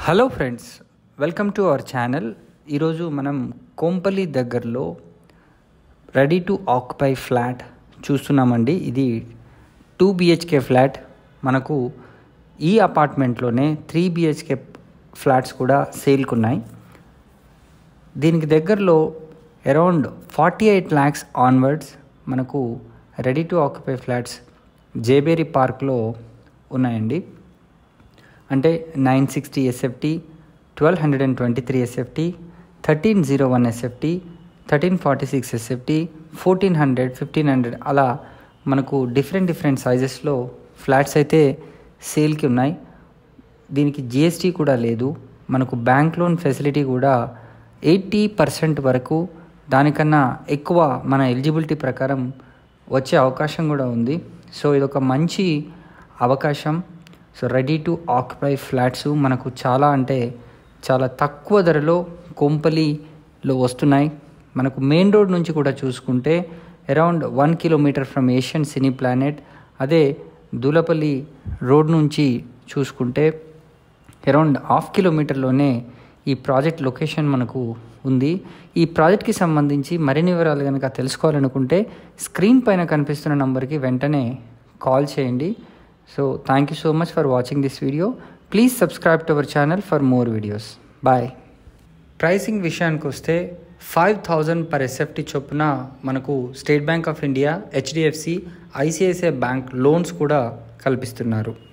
hello friends welcome to our channel ఈరోజు మనం కోంపల్లి దగ్గరలో రెడీ టు ఆక్యుపై ఫ్లాట్ చూస్తున్నామండి ఇది టూ బిహెచ్కే ఫ్లాట్ మనకు ఈ అపార్ట్మెంట్లోనే త్రీ బిహెచ్కే ఫ్లాట్స్ కూడా సేల్కి ఉన్నాయి దీనికి దగ్గరలో around forty eight lakhs onwards మనకు రెడీ టు ఆక్యుపై ఫ్లాట్స్ జేబేరి పార్క్లో ఉన్నాయండి అంటే nine sixty S F T twelve hundred and twenty three S F T thirteen zero one S F T thirteen forty six S F T fourteen hundred fifteen hundred అలా మనకు డిఫరెంట్ డిఫరెంట్ సైజెస్లో ఫ్లాట్స్ అయితే సేల్కి ఉన్నాయి దీనికి జిఎస్టీ కూడా లేదు మనకు బ్యాంక్ లోన్ ఫెసిలిటీ కూడా ఎయిటీ పర్సెంట్ వరకు దానికన్నా ఎక్కువ మన ఎలిజిబిలిటీ ప్రకారం వచ్చే అవకాశం కూడా ఉంది సో ఇదొక మంచి అవకాశం so ready to occupy flats మనకు చాలా అంటే చాలా తక్కువ ధరలో కొంపలిలో వస్తున్నాయి మనకు మెయిన్ రోడ్ నుంచి కూడా చూసుకుంటే around one kilometre from Asian cine planet అదే దూలపల్లి రోడ్ నుంచి చూసుకుంటే అరౌండ్ హాఫ్ కిలోమీటర్లోనే ఈ ప్రాజెక్ట్ లొకేషన్ మనకు ఉంది ఈ ప్రాజెక్ట్కి సంబంధించి మరిన్ని వివరాలు కనుక తెలుసుకోవాలనుకుంటే స్క్రీన్ పైన కనిపిస్తున్న నంబర్కి వెంటనే కాల్ చేయండి so thank you so much for watching this video please subscribe to our channel for more videos bye pricing విషయానికి వస్తే ఫైవ్ థౌజండ్ పర్ ఎస్ఎఫ్టీ చొప్పున మనకు State Bank of India HDFC ICICI bank loans కూడా కల్పిస్తున్నారు